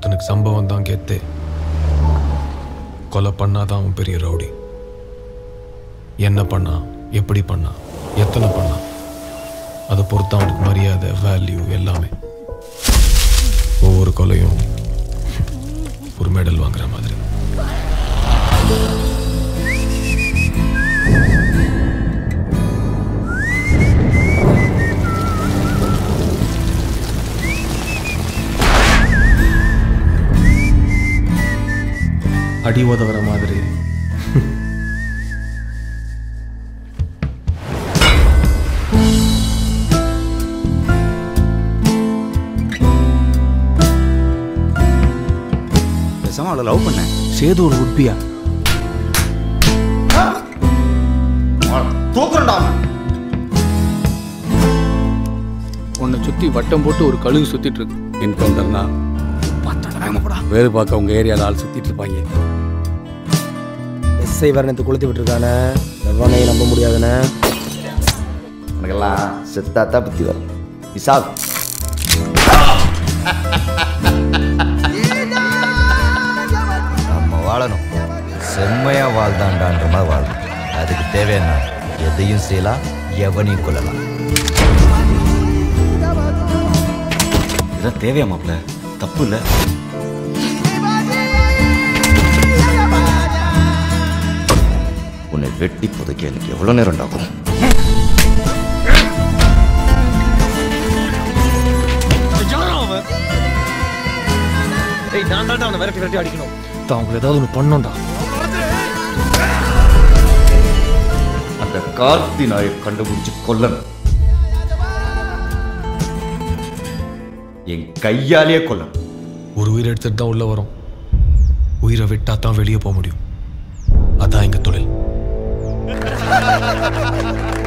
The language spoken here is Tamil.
ஒருத்தனுக்கு சம்பவம் தான் கெத்து கொலை பண்ணாதான் அவன் பெரிய ரவுடி என்ன பண்ணா எப்படி பண்ணா எத்தனை பண்ணா அதை பொறுத்து அவனுக்கு மரியாதை வேல்யூ எல்லாமே ஒவ்வொரு கொலையும் ஒரு மெடல் வாங்குற மாதிரி அடி உதவுற மாதிரி பேசாம அவளை லவ் பண்ணேன் சேது ஒரு உட்பியா தூக்குறேன்டா உன்னை சுத்தி வட்டம் போட்டு ஒரு கழுகு சுத்திட்டு இருக்கு என்கவுண்டர்னா வேறு பார்க்க உங்க ஏரியால ஆள் சுத்திட்டு இருப்பாங்க எஸ்ஐ வர்ணத்தை கொளுத்தி விட்டுருக்கானே எவனை நம்ப முடியாதுண்ணே உனக்கெல்லாம் செத்தாத்தா புத்தி வரும் இசாப் நம்ம வாழணும் செம்மையா வாழ்தாண்டான்ற மாதிரி வாழணும் அதுக்கு தேவையான எதையும் செய்யலாம் எவனையும் கொள்ளலாம் இதெல்லாம் தேவையா மாப்ள தப்பு இல்லை உன்னை வெட்டி புதைக்க எனக்கு எவ்வளோ நேரம் ஆகும் தான் அவங்க ஏதாவது ஒன்று பண்ணோம்டா அந்த கார்த்தி நாயை கண்டுபிடிச்சு கொல்லணும் என் கையாலேயே கொல்லணும் ஒரு உயிர் எடுத்துட்டு தான் உள்ள வரும் உயிரை விட்டா தான் வெளியே போக முடியும் அதான் எங்க தொழில்